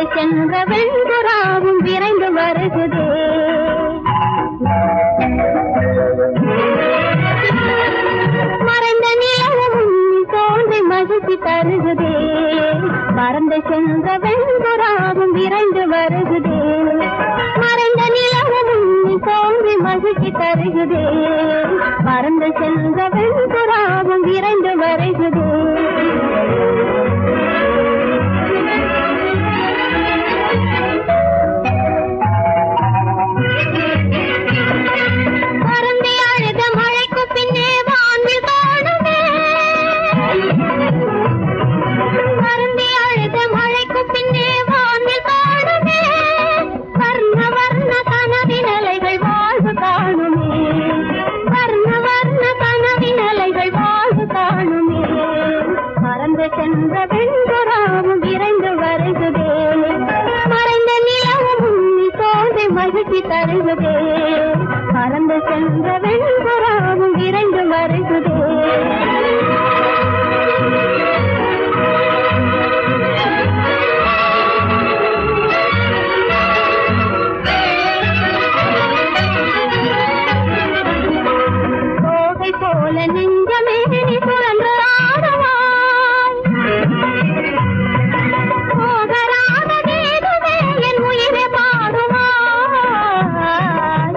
பறந்து சென்ற வெண்புறாவும் விரைந்து வருகுதே மறைந்த நிலவும் தோன்றி மகிழ்ச்சி தருகுதே பறந்து சென்ற வெண்புறாவும் விரைந்து வருகுதே மறைந்த நிலவும் தோன்றி மகிழ்ச்சி தருகுதே பறந்து சென்ற வெண்புறாவும் விரைந்து வருகுதே பறந்து அழுத மழைக்கு பின்னே வானில் காணுமே பறந்து அழுத மழைக்கு பின்னே வானில் காணுமே வர்ண வர்ண கனவின் அலைகள் வாழ்வு காணுமே வர்ண வர்ண கனவின் அலைகள் வாழ்வு காணுமே மறந்து சென்ற வெண்புறாவும் விரைந்து வருகுதே மறைந்த நிலவும் உன்னில் தோன்றி மகிழ்ச்சி தருகுதே மறந்து சென்ற வெண்புறாவும் விரைந்து வருகுதே கோகை போல நெஞ்சமே நீ சுழன்று ஆடுவாய் போகராத வேதுவே என் உயிரை பாடுவாய்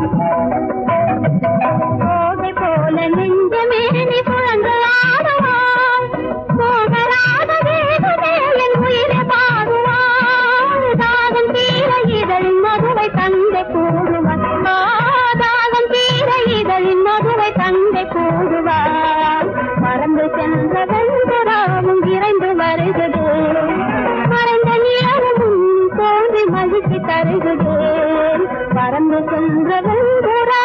கோகை போல நெஞ்சமே நீ சுழன்று ஆடுவாய் போகராத வேதுவே என் உயிரை பாடுவாய் தாகம் தீர இதழின் மதுவை தந்தை கூடுவாய் ஆ, தாகம் தீர இதழின் மதுவை தந்தை கூடுவாய் மறந்து சென்ற வெண்புறாவும் விரைந்து வருகுதே மறைந்த நிலவும் தோன்றி மகிழ்ச்சி தருகுதே பறந்து சென்ற வெண்புறா